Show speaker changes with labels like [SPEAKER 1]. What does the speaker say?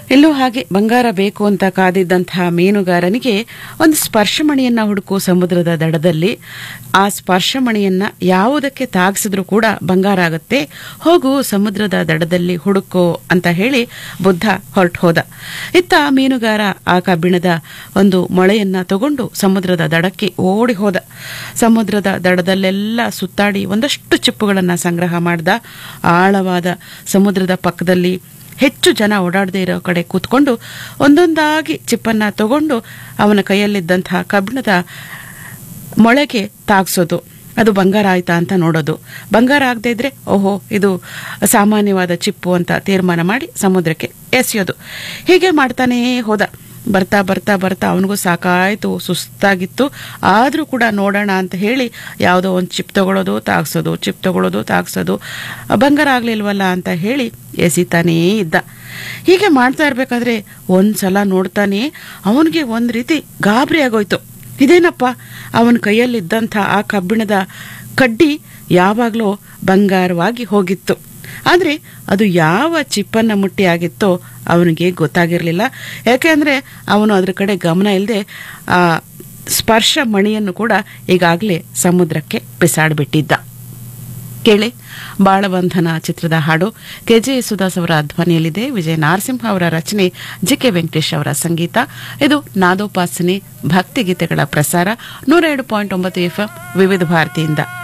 [SPEAKER 1] ಎಲ್ಲೂ ಹಾಗೆ ಬಂಗಾರ ಬೇಕು ಅಂತ ಕಾದಿದ್ದಂತಹ ಮೀನುಗಾರನಿಗೆ ಒಂದು ಸ್ಪರ್ಶಮಣಿಯನ್ನ ಹುಡುಕು ಸಮುದ್ರದ ದಡದಲ್ಲಿ ಆ ಸ್ಪರ್ಶಮಣಿಯನ್ನ ಯಾವುದಕ್ಕೆ ತಾಗಿಸಿದ್ರೂ ಕೂಡ ಬಂಗಾರ ಆಗುತ್ತೆ ಹೋಗು ಸಮುದ್ರದ ದಡದಲ್ಲಿ ಹುಡುಕು ಅಂತ ಹೇಳಿ ಬುದ್ಧ ಹೊರಟು ಹೋದ ಇತ್ತ ಮೀನುಗಾರ ಆ ಕಬ್ಬಿಣದ ಒಂದು ಮೊಳೆಯನ್ನ ತಗೊಂಡು ಸಮುದ್ರದ ದಡಕ್ಕೆ ಓಡಿ ಹೋದ ಸಮುದ್ರದ ದಡದಲ್ಲೆಲ್ಲ ಸುತ್ತಾಡಿ ಒಂದಷ್ಟು ಚಿಪ್ಪುಗಳನ್ನ ಸಂಗ್ರಹ ಮಾಡ್ದ ಆಳವಾದ ಸಮುದ್ರದ ಪಕ್ಕದಲ್ಲಿ ಹೆಚ್ಚು ಜನ ಓಡಾಡದೇ ಇರೋ ಕಡೆ ಕೂತ್ಕೊಂಡು ಒಂದೊಂದಾಗಿ ಚಿಪ್ಪನ್ನ ತಗೊಂಡು ಅವನ ಕೈಯಲ್ಲಿದ್ದಂತಹ ಕಬ್ಬಿಣದ ಮೊಳೆಗೆ ತಾಗ್ಸೋದು ಅದು ಬಂಗಾರ ಆಯ್ತಾ ಅಂತ ನೋಡೋದು ಬಂಗಾರ ಆಗದೆ ಇದ್ರೆ ಓಹೋ ಇದು ಸಾಮಾನ್ಯವಾದ ಚಿಪ್ಪು ಅಂತ ತೀರ್ಮಾನ ಮಾಡಿ ಸಮುದ್ರಕ್ಕೆ ಎಸೆಯೋದು ಹೀಗೆ ಮಾಡ್ತಾನೇ ಹೋದ ಬರ್ತಾ ಬರ್ತಾ ಬರ್ತಾ ಅವನಿಗೂ ಸಾಕಾಯ್ತು ಸುಸ್ತಾಗಿತ್ತು ಆದರೂ ಕೂಡ ನೋಡೋಣ ಅಂತ ಹೇಳಿ ಯಾವುದೋ ಒಂದು ಚಿಪ್ ತಗೊಳ್ಳೋದು ತಾಗ್ಸೋದು ಚಿಪ್ ತಗೊಳ್ಳೋದು ತಾಗ್ಸೋದು ಬಂಗಾರ ಆಗ್ಲಿಲ್ವಲ್ಲ ಅಂತ ಹೇಳಿ ಎಸಿತಾನೇ ಇದ್ದ ಹೀಗೆ ಮಾಡ್ತಾ ಇರ್ಬೇಕಾದ್ರೆ ಒಂದ್ಸಲ ನೋಡ್ತಾನೆ ಅವನಿಗೆ ಒಂದ್ ರೀತಿ ಗಾಬರಿ ಆಗೋಯ್ತು ಇದೇನಪ್ಪ ಅವನ ಕೈಯಲ್ಲಿದ್ದಂಥ ಆ ಕಬ್ಬಿಣದ ಕಡ್ಡಿ ಯಾವಾಗಲೂ ಬಂಗಾರವಾಗಿ ಹೋಗಿತ್ತು ಆದರೆ ಅದು ಯಾವ ಚಿಪ್ಪನ್ನ ಮುಟ್ಟಿ ಆಗಿತ್ತೋ ಅವನಿಗೆ ಗೊತ್ತಾಗಿರಲಿಲ್ಲ ಯಾಕೆಂದ್ರೆ ಅವನು ಅದ್ರ ಕಡೆ ಗಮನ ಇಲ್ಲದೆ ಆ ಸ್ಪರ್ಶ ಮಣಿಯನ್ನು ಕೂಡ ಈಗಾಗಲೇ ಸಮುದ್ರಕ್ಕೆ ಬಿಸಾಡ್ಬಿಟ್ಟಿದ್ದ ಕೇಳಿ ಬಾಳಬಂಧನ ಚಿತ್ರದ ಹಾಡು ಕೆಜೆ ಯೇಸುದಾಸ್ ಅವರ ಧ್ವನಿಯಲ್ಲಿದೆ ವಿಜಯ ನಾರಸಿಂಹ ಅವರ ರಚನೆ ಜಿ ಕೆ ವೆಂಕಟೇಶ್ ಅವರ ಸಂಗೀತ ಇದು ನಾದೋಪಾಸನೆ ಭಕ್ತಿಗೀತೆಗಳ ಪ್ರಸಾರ ನೂರ ಎರಡು ಪಾಯಿಂಟ್ ಒಂಬತ್ತು ಎಫ್ಎಂ ವಿವಿಧ ಭಾರತಿಯಿಂದ